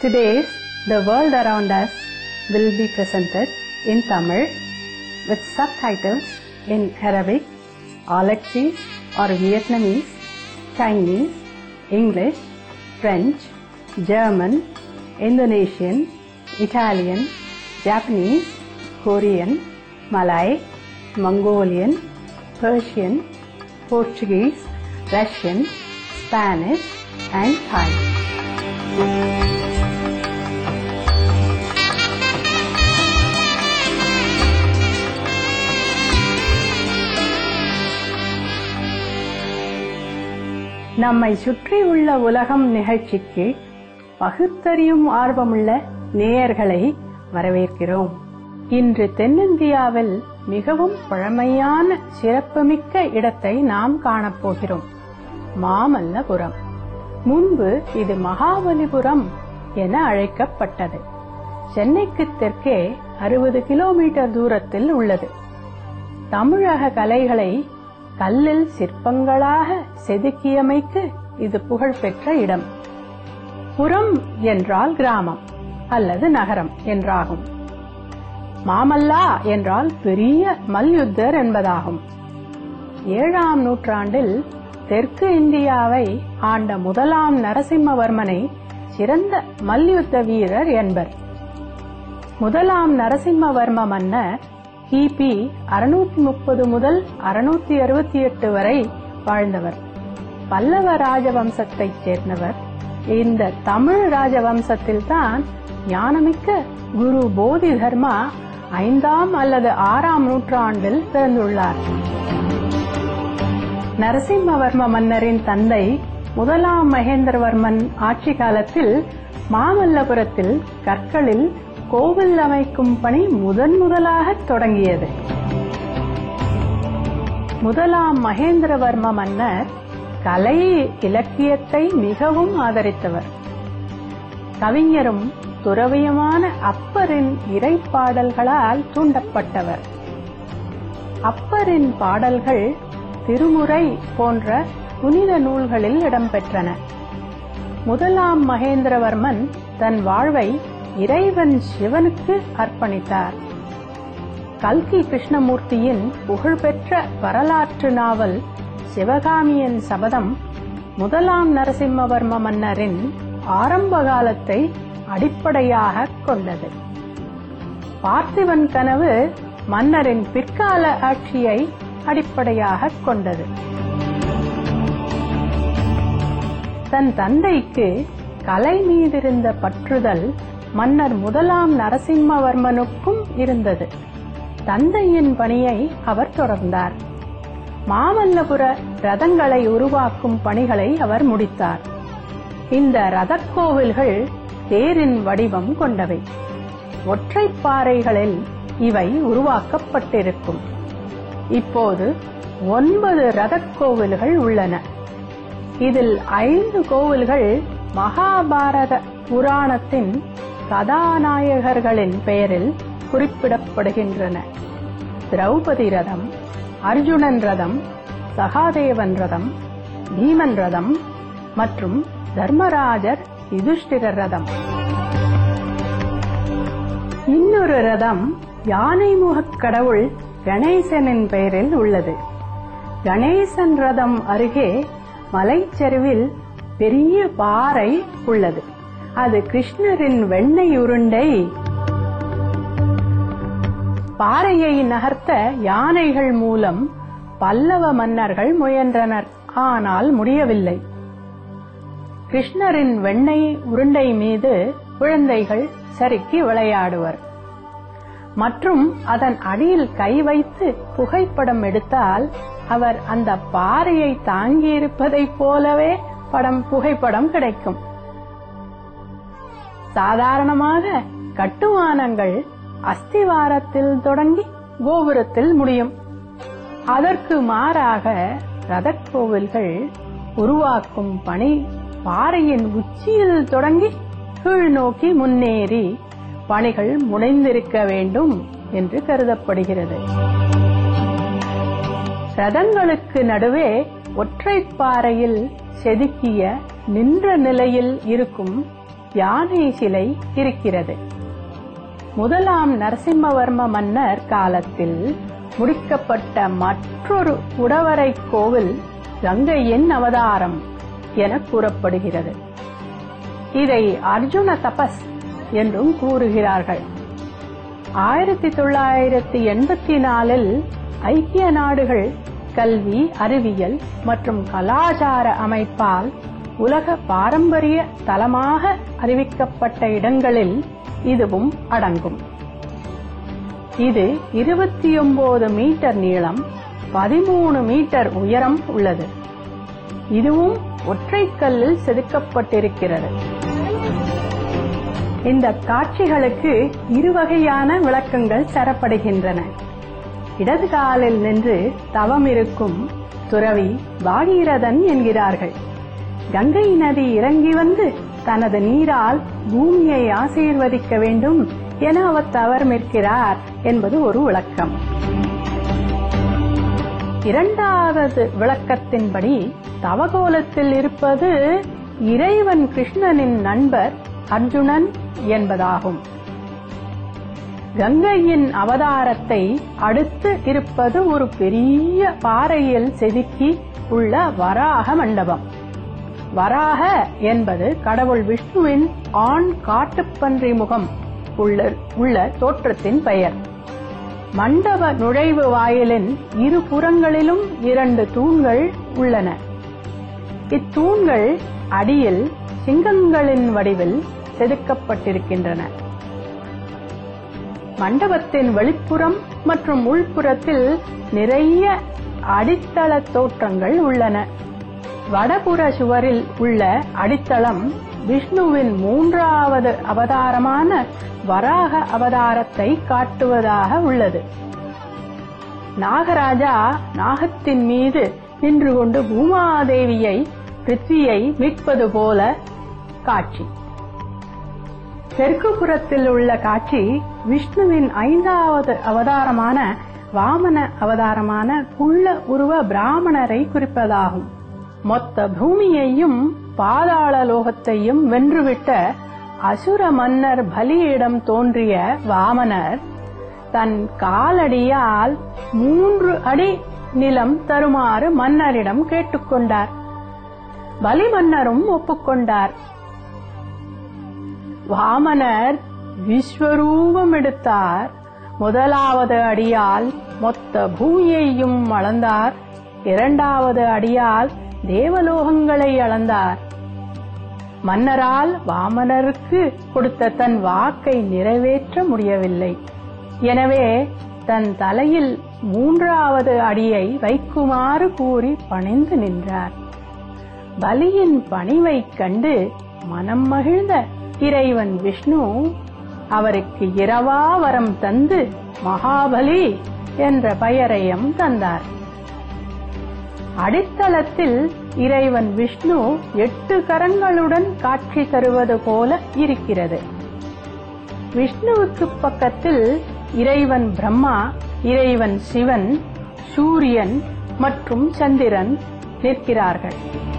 Today's The World Around Us will be presented in Tamil with subtitles in Arabic, Alaksis or Vietnamese, Chinese, English, French, German, Indonesian, Italian, Japanese, Korean, Malay, Mongolian, Persian, Portuguese, Russian, Spanish, and Thai. நம்மை சுற்றியுள்ள உலகம் நிகழ்ச்சிக்கு பகுத்தறியும் ஆர்வமுள்ள நேயர்களை வரவேற்கிறோம் இன்று தென்னிந்தியாவில் மிகவும் பழமையான சிறப்புமிக்க இடத்தை நாம் காணப்போகிறோம் மாமல்லபுரம் முன்பு இது மகாபலிபுரம் என அழைக்கப்பட்டது சென்னைக்கு தெற்கே அறுபது கிலோமீட்டர் தூரத்தில் உள்ளது தமிழக கலைகளை கல்லில் சிற்பங்களாக செதுக்கியமைக்கு இது புகழ்பெற்ற இடம் புறம் என்றால் கிராமம் அல்லது நகரம் என்றாகும் மாமல்லா என்றால் பெரிய மல்யுத்தர் என்பதாகும் ஏழாம் நூற்றாண்டில் தெற்கு இந்தியாவை ஆண்ட முதலாம் நரசிம்மவர்மனை சிறந்த மல்யுத்த வீரர் என்பர் முதலாம் நரசிம்மவர்ம மன்னர் கிபி அறுநூத்தி முப்பது முதல் அறுநூத்தி அறுபத்தி எட்டு வரை வாழ்ந்தவர் பல்லவ ராஜவம்சத்தைச் சேர்ந்தவர் இந்த தமிழ் ராஜவம்சத்தில் தான் ஞானமிக்க குரு போதி தர்மா ஐந்தாம் அல்லது ஆறாம் நூற்றாண்டில் பிறந்துள்ளார் நரசிம்மவர்ம மன்னரின் தந்தை முதலாம் மகேந்திரவர்மன் ஆட்சி காலத்தில் மாமல்லபுரத்தில் கற்களில் கோவில் அமைக்கும் பணி முதன் முதலாக தொடங்கியது முதலாம் மகேந்திரவர்ம மன்னர் கலை இலக்கியத்தை மிகவும் ஆதரித்தவர் கவிஞரும் துறவியுமான அப்பரின் இறைப்பாடல்களால் தூண்டப்பட்டவர் அப்பரின் பாடல்கள் திருமுறை போன்ற புனித நூல்களில் இடம்பெற்றன முதலாம் மகேந்திரவர்மன் தன் வாழ்வை இறைவன் சிவனுக்கு அர்ப்பணித்தார் கல்கி கிருஷ்ணமூர்த்தியின் புகழ்பெற்ற வரலாற்று நாவல் சிவகாமியின் சபதம் முதலாம் நரசிம்மவர்ம மன்னரின் ஆரம்ப காலத்தை அடிப்படையாக கொண்டது பார்த்திவன் கனவு மன்னரின் பிற்கால ஆட்சியை அடிப்படையாக கொண்டது தன் தந்தைக்கு கலை மீதிருந்த பற்றுதல் மன்னர் முதலாம் நரசிம்மவர்மனுக்கும் இருந்தது தந்தையின் பணியை அவர் தொடர்ந்தார் மாமல்லபுர ரதங்களை உருவாக்கும் பணிகளை அவர் முடித்தார் இந்த ரதக்கோவில்கள் தேரின் வடிவம் கொண்டவை ஒற்றைப்பாறைகளில் இவை உருவாக்கப்பட்டிருக்கும் இப்போது ஒன்பது ரதக்கோவில்கள் உள்ளன இதில் ஐந்து கோவில்கள் மகாபாரத புராணத்தின் கதாநாயகர்களின் பெயரில் குறிப்பிடப்படுகின்றன திரௌபதி ரதம் அர்ஜுனன் ரதம் சகாதேவன் ரதம் பீமன் ரதம் மற்றும் தர்மராஜர் யுதிஷ்டிரர் ரதம் இன்னொரு ரதம் யானை முகக் கடவுள் கணேசனின் பெயரில் உள்ளது கணேசன் ரதம் அருகே மலைச்சரிவில் பெரிய பாறை உள்ளது அது கிருஷ்ணரின் வெண்ணெய் உருண்டை பாறையை நகர்த்த யானைகள் மூலம் பல்லவ மன்னர்கள் முயன்றனர் ஆனால் முடியவில்லை கிருஷ்ணரின் வெண்ணெய் உருண்டை மீது குழந்தைகள் சறுக்கி விளையாடுவர் மற்றும் அதன் அடியில் கை வைத்து புகைப்படம் எடுத்தால் அவர் அந்த பாறையை தாங்கியிருப்பதைப் போலவே படம் புகைப்படம் கிடைக்கும் சாதாரணமாக கட்டுமானங்கள் அஸ்திவாரத்தில் தொடங்கி கோபுரத்தில் முடியும் அதற்கு மாறாக ரதக்கோவில்கள் உருவாக்கும் பணி பாறையின் உச்சியில் தொடங்கி கீழ் நோக்கி முன்னேறி பணிகள் முனைந்திருக்க வேண்டும் என்று கருதப்படுகிறது ரதங்களுக்கு நடுவே ஒற்றைப்பாறையில் செதுக்கிய நின்ற நிலையில் இருக்கும் யானை சிலை இருக்கிறது முதலாம் நரசிம்மவர்ம மன்னர் காலத்தில் முடிக்கப்பட்ட மற்றொரு உடவரை கோவில் கங்கையின் அவதாரம் என கூறப்படுகிறது இதை அர்ஜுன தபஸ் என்றும் கூறுகிறார்கள் ஆயிரத்தி தொள்ளாயிரத்தி எண்பத்தி நாலில் ஐக்கிய நாடுகள் கல்வி அறிவியல் மற்றும் கலாச்சார அமைப்பால் உலக பாரம்பரிய தலமாக அறிவிக்கப்பட்ட இடங்களில் இதுவும் அடங்கும் இது இருபத்தி ஒன்பது மீட்டர் நீளம் பதிமூணு மீட்டர் உயரம் உள்ளது இதுவும் ஒற்றைக்கல்லில் செதுக்கப்பட்டிருக்கிறது இந்த காட்சிகளுக்கு இருவகையான விளக்கங்கள் தரப்படுகின்றன இடது காலில் நின்று தவம் இருக்கும் துறவி பாகீரதன் என்கிறார்கள் கங்கை நதி இறங்கி வந்து தனது நீரால் பூமியை ஆசீர்வதிக்க வேண்டும் என அவர் தவறமிருக்கிறார் என்பது ஒரு விளக்கம் இரண்டாவது விளக்கத்தின்படி தவகோலத்தில் இருப்பது இறைவன் கிருஷ்ணனின் நண்பர் அர்ஜுனன் என்பதாகும் கங்கையின் அவதாரத்தை அடுத்து இருப்பது ஒரு பெரிய பாறையில் செதுக்கி உள்ள வராக மண்டபம் வராக என்பது கடவுள் விஷ்ணுவின் ஆண் காட்டுப்பன்றி முகம் உள்ள உள்ள தோற்றத்தின் பெயர் மண்டப நுழைவு வாயிலின் இரு புறங்களிலும் இரண்டு தூண்கள் உள்ளன இத்தூண்கள் அடியில் சிங்கங்களின் வடிவில் செதுக்கப்பட்டிருக்கின்றன மண்டபத்தின் வெளிப்புறம் மற்றும் உள்புறத்தில் நிறைய அடித்தள தோற்றங்கள் உள்ளன வடபுற சுவரில் உள்ள அடித்தளம் விஷ்ணுவின் மூன்றாவது அவதாரமான வராக அவதாரத்தை காட்டுவதாக உள்ளது நாகராஜா நாகத்தின் மீது நின்று கொண்டு பூமாதேவியை பிருத்வியை மீட்பது போல காட்சி தெற்கு புறத்தில் உள்ள காட்சி விஷ்ணுவின் ஐந்தாவது அவதாரமான வாமன அவதாரமான குள்ள உருவ பிராமணரை குறிப்பதாகும் மொத்த பூமியையும் பாதாள லோகத்தையும் வென்றுவிட்ட அசுர மன்னர் பலியிடம் தோன்றிய வாமனர் தன் காலடியால் மூன்று அடி நிலம் தருமாறு மன்னரிடம் கேட்டுக்கொண்டார் பலி மன்னரும் ஒப்புக்கொண்டார் வாமனர் விஸ்வரூபம் எடுத்தார் முதலாவது அடியால் மொத்த பூமியையும் அளந்தார் இரண்டாவது அடியால் தேவலோகங்களை அளந்தார் மன்னரால் வாமனருக்கு கொடுத்த தன் வாக்கை நிறைவேற்ற முடியவில்லை எனவே தன் தலையில் மூன்றாவது அடியை வைக்குமாறு கூறி பணிந்து நின்றார் பலியின் பணிவைக் கண்டு மனம் மகிழ்ந்த இறைவன் விஷ்ணு அவருக்கு இரவா வரம் தந்து மகாபலி என்ற பெயரையும் தந்தார் அடித்தளத்தில் இறைவன் விஷ்ணு எட்டு கரங்களுடன் காட்சி தருவது போல இருக்கிறது விஷ்ணுவுக்கு பக்கத்தில் இறைவன் பிரம்மா இறைவன் சிவன் சூரியன் மற்றும் சந்திரன் நிற்கிறார்கள்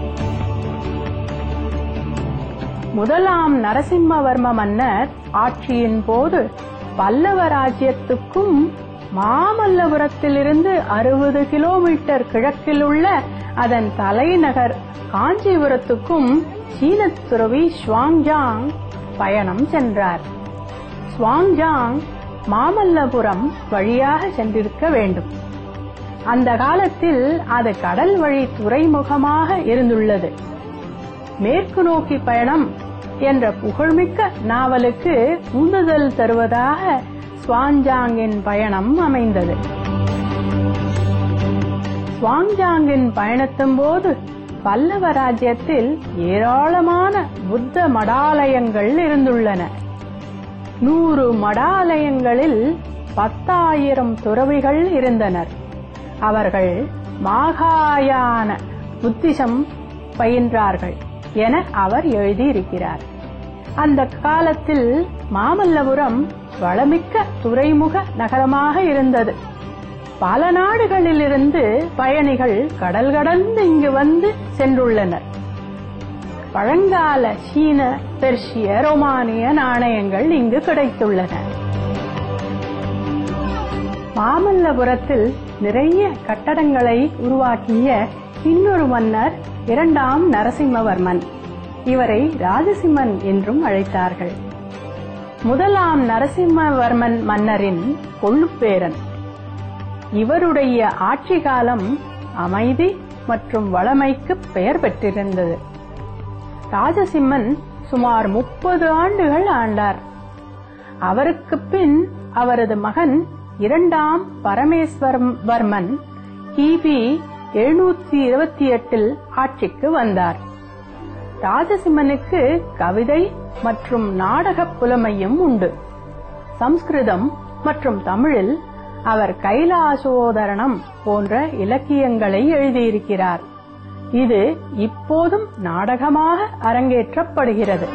முதலாம் நரசிம்மவர்ம மன்னர் ஆட்சியின் போது பல்லவ ராஜ்யத்துக்கும் மாமல்லபுரத்திலிருந்து அறுபது கிலோமீட்டர் கிழக்கில் உள்ள அதன் தலைநகர் காஞ்சிபுரத்துக்கும் சீனத் துறவி ஸ்வாங்ஜாங் பயணம் சென்றார் ஸ்வாங்ஜாங் மாமல்லபுரம் வழியாக சென்றிருக்க வேண்டும் அந்த காலத்தில் அது கடல் வழி துறைமுகமாக இருந்துள்ளது மேற்கு நோக்கி பயணம் என்ற புகழ்மிக்க நாவலுக்கு உந்துதல் தருவதாக ஸ்வாங்ஜாங்கின் பயணம் அமைந்தது ஸ்வாங்ஜாங்கின் பயணத்தின் போது பல்லவ ராஜ்யத்தில் ஏராளமான புத்த மடாலயங்கள் இருந்துள்ளன நூறு மடாலயங்களில் பத்தாயிரம் துறவிகள் இருந்தனர் அவர்கள் மாகாயான புத்திசம் பயின்றார்கள் என அவர் எழுதியிருக்கிறார் அந்த காலத்தில் மாமல்லபுரம் வளமிக்க துறைமுக நகரமாக இருந்தது பல நாடுகளிலிருந்து பயணிகள் கடல் கடந்து இங்கு வந்து சென்றுள்ளனர் பழங்கால சீன பெர்ஷிய ரோமானிய நாணயங்கள் இங்கு கிடைத்துள்ளன மாமல்லபுரத்தில் நிறைய கட்டடங்களை உருவாக்கிய இன்னொரு மன்னர் இரண்டாம் நரசிம்மவர்மன் இவரை ராஜசிம்மன் என்றும் அழைத்தார்கள் முதலாம் நரசிம்மவர்மன் மன்னரின் கொள்ளுப்பேரன் இவருடைய ஆட்சி காலம் அமைதி மற்றும் வளமைக்கு பெயர் பெற்றிருந்தது ராஜசிம்மன் சுமார் முப்பது ஆண்டுகள் ஆண்டார் அவருக்கு பின் அவரது மகன் இரண்டாம் பரமேஸ்வரவர்மன் கிபி எழுநூத்தி இருபத்தி எட்டில் ஆட்சிக்கு வந்தார் ராஜசிம்மனுக்கு கவிதை மற்றும் நாடகப் புலமையும் உண்டு சம்ஸ்கிருதம் மற்றும் தமிழில் அவர் கைலாசோதரணம் போன்ற இலக்கியங்களை எழுதியிருக்கிறார் இது இப்போதும் நாடகமாக அரங்கேற்றப்படுகிறது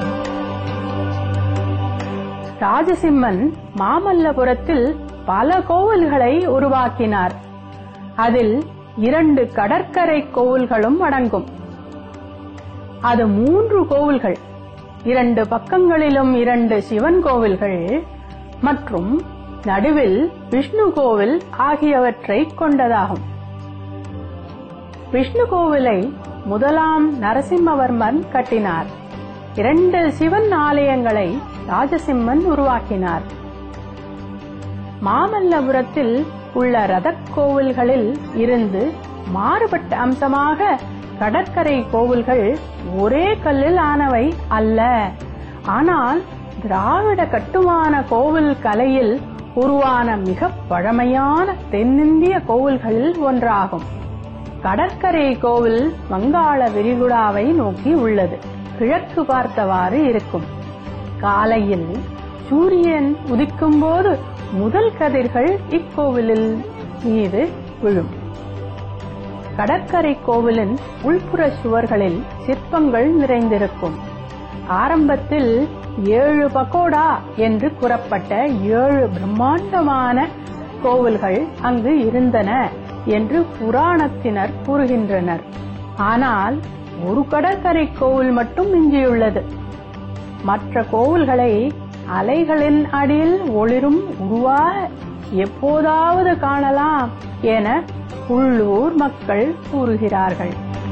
ராஜசிம்மன் மாமல்லபுரத்தில் பல கோவில்களை உருவாக்கினார் அதில் இரண்டு கடற்கரை கோவில்களும் அடங்கும் அது மூன்று கோவில்கள் இரண்டு பக்கங்களிலும் இரண்டு சிவன் கோவில்கள் மற்றும் நடுவில் விஷ்ணு கோவில் ஆகியவற்றை கொண்டதாகும் விஷ்ணு கோவிலை முதலாம் நரசிம்மவர்மன் கட்டினார் இரண்டு சிவன் ஆலயங்களை ராஜசிம்மன் உருவாக்கினார் மாமல்லபுரத்தில் உள்ள ரதக் கோவில்களில் இருந்து மாறுபட்ட அம்சமாக கடற்கரை கோவில்கள் ஒரே கல்லில் ஆனவை அல்ல ஆனால் திராவிட கட்டுமான கோவில் கலையில் உருவான மிக பழமையான தென்னிந்திய கோவில்களில் ஒன்றாகும் கடற்கரை கோவில் வங்காள விரிகுடாவை நோக்கி உள்ளது கிழக்கு பார்த்தவாறு இருக்கும் காலையில் சூரியன் உதிக்கும் போது முதல் கதிர்கள் இக்கோவிலில் மீது விழும் கடற்கரை கோவிலின் உள்புற சுவர்களில் சிற்பங்கள் நிறைந்திருக்கும் ஆரம்பத்தில் ஏழு பகோடா என்று கூறப்பட்ட ஏழு பிரம்மாண்டமான கோவில்கள் அங்கு இருந்தன என்று புராணத்தினர் கூறுகின்றனர் ஆனால் ஒரு கடற்கரை கோவில் மட்டும் மிஞ்சியுள்ளது மற்ற கோவில்களை அலைகளின் அடியில் ஒளிரும் உருவாக எப்போதாவது காணலாம் என உள்ளூர் மக்கள் கூறுகிறார்கள்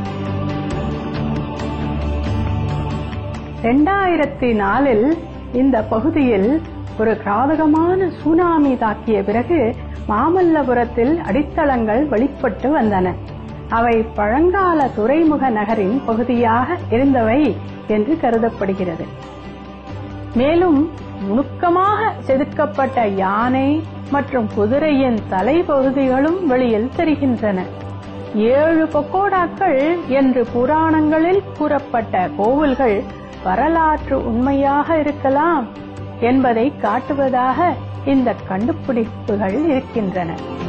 இரண்டாயிரத்தி நாலில் இந்த பகுதியில் ஒரு கிராதகமான சுனாமி தாக்கிய பிறகு மாமல்லபுரத்தில் அடித்தளங்கள் வெளிப்பட்டு வந்தன அவை பழங்கால துறைமுக நகரின் பகுதியாக இருந்தவை என்று கருதப்படுகிறது மேலும் நுணுக்கமாக செதுக்கப்பட்ட யானை மற்றும் குதிரையின் தலைப்பகுதிகளும் வெளியில் தெரிகின்றன ஏழு பக்கோடாக்கள் என்று புராணங்களில் கூறப்பட்ட கோவில்கள் வரலாற்று உண்மையாக இருக்கலாம் என்பதை காட்டுவதாக இந்த கண்டுபிடிப்புகள் இருக்கின்றன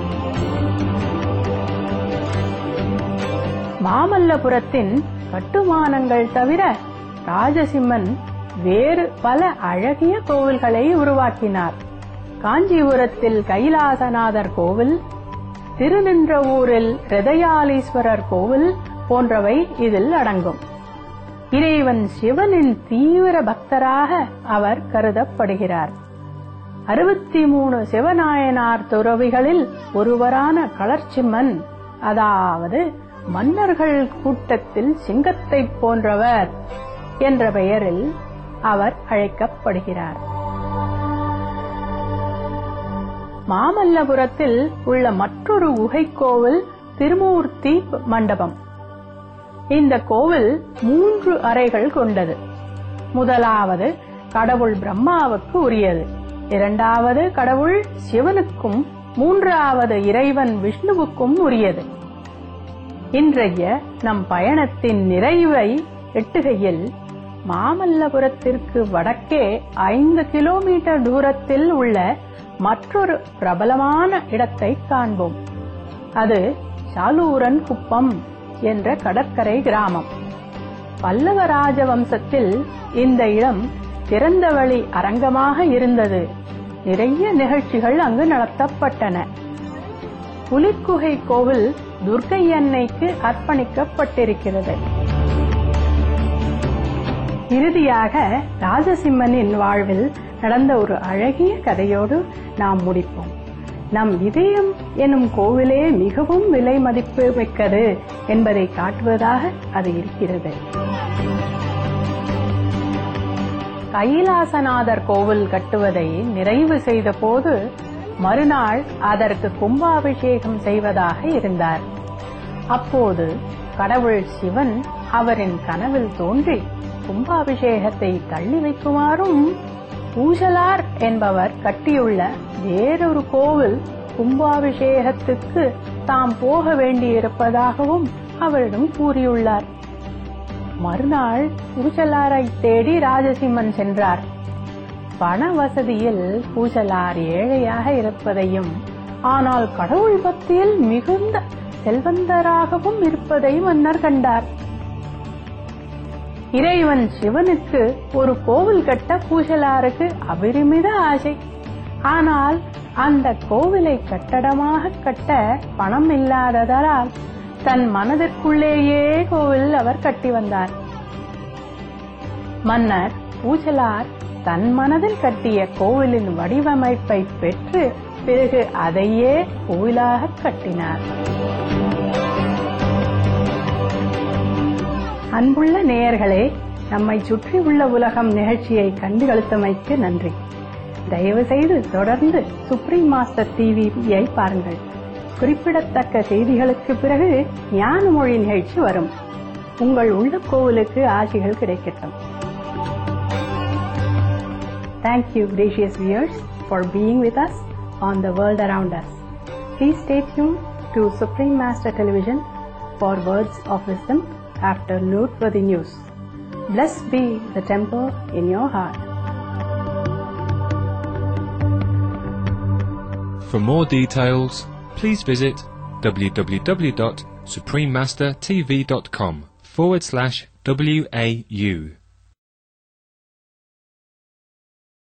மாமல்லபுரத்தின் கட்டுமானங்கள் தவிர ராஜசிம்மன் வேறு பல அழகிய கோவில்களை உருவாக்கினார் காஞ்சிபுரத்தில் கைலாசநாதர் கோவில் திருநின்றவூரில் ஹிருதயாலீஸ்வரர் கோவில் போன்றவை இதில் அடங்கும் இறைவன் சிவனின் தீவிர பக்தராக அவர் கருதப்படுகிறார் அறுபத்தி மூணு சிவநாயனார் துறவிகளில் ஒருவரான களர்ச்சிம்மன் அதாவது மன்னர்கள் கூட்டத்தில் சிங்கத்தை போன்றவர் என்ற பெயரில் அவர் அழைக்கப்படுகிறார் மாமல்லபுரத்தில் உள்ள மற்றொரு குகை கோவில் திருமூர்த்தி மண்டபம் இந்த கோவில் மூன்று அறைகள் கொண்டது முதலாவது கடவுள் பிரம்மாவுக்கு உரியது இரண்டாவது கடவுள் சிவனுக்கும் மூன்றாவது இறைவன் விஷ்ணுவுக்கும் உரியது இன்றைய நம் பயணத்தின் நிறைவை எட்டுகையில் மாமல்லபுரத்திற்கு வடக்கே ஐந்து கிலோமீட்டர் தூரத்தில் உள்ள மற்றொரு பிரபலமான இடத்தை காண்போம் அது சாலூரன் குப்பம் என்ற கடற்கரை கிராமம் பல்லவ ராஜவம்சத்தில் இந்த இடம் திறந்தவெளி அரங்கமாக இருந்தது நிறைய நிகழ்ச்சிகள் அங்கு நடத்தப்பட்டன புலிக்குகை கோவில் துர்க்கை அன்னைக்கு அர்ப்பணிக்கப்பட்டிருக்கிறது இறுதியாக ராஜசிம்மனின் வாழ்வில் நடந்த ஒரு அழகிய கதையோடு நாம் முடிப்போம் நம் இதயம் எனும் கோவிலே மிகவும் விலை மதிப்பு மிக்கது என்பதை காட்டுவதாக அது இருக்கிறது கைலாசநாதர் கோவில் கட்டுவதை நிறைவு செய்த போது மறுநாள் அதற்கு கும்பாபிஷேகம் செய்வதாக இருந்தார் அப்போது கடவுள் சிவன் அவரின் கனவில் தோன்றி கும்பாபிஷேகத்தை தள்ளி வைக்குமாறும் ஊசலார் என்பவர் கட்டியுள்ள வேறொரு கோவில் கும்பாபிஷேகத்துக்கு தாம் போக வேண்டியிருப்பதாகவும் அவரிடம் கூறியுள்ளார் மறுநாள் பூசலாரை தேடி ராஜசிம்மன் சென்றார் பண வசதியில் பூசலார் ஏழையாக இருப்பதையும் ஆனால் கடவுள் பக்தியில் மிகுந்த செல்வந்தராகவும் இருப்பதை மன்னர் கண்டார் இறைவன் சிவனுக்கு ஒரு கோவில் கட்ட பூசலாருக்கு அபரிமித ஆசை ஆனால் அந்த கோவிலை கட்டடமாக கட்ட பணம் இல்லாததால் தன் மனதிற்குள்ளேயே கோவில் அவர் கட்டி வந்தார் மன்னர் பூஜலார் தன் மனதில் கட்டிய கோவிலின் வடிவமைப்பை பெற்று பிறகு அதையே கோவிலாக கட்டினார் அன்புள்ள நேயர்களே நம்மை சுற்றி உள்ள உலகம் நிகழ்ச்சியை கண்டுகளித்தமைக்கு நன்றி தயவு செய்து தொடர்ந்து சுப்ரீம் மாஸ்டர் டிவியை பாருங்கள் குறிப்பிடத்தக்க செய்திகளுக்கு பிறகு ஞான மொழி நிகழ்ச்சி வரும் உங்கள் உள்ள கோவிலுக்கு ஆசிகள் கிடைக்கட்டும் Thank you, gracious viewers, for being with us on the world around us. Please stay tuned to Supreme Master Television for words of wisdom after noteworthy news. Blessed be the temple in your heart. For more details, please visit www.suprememastertv.com forward slash WAU.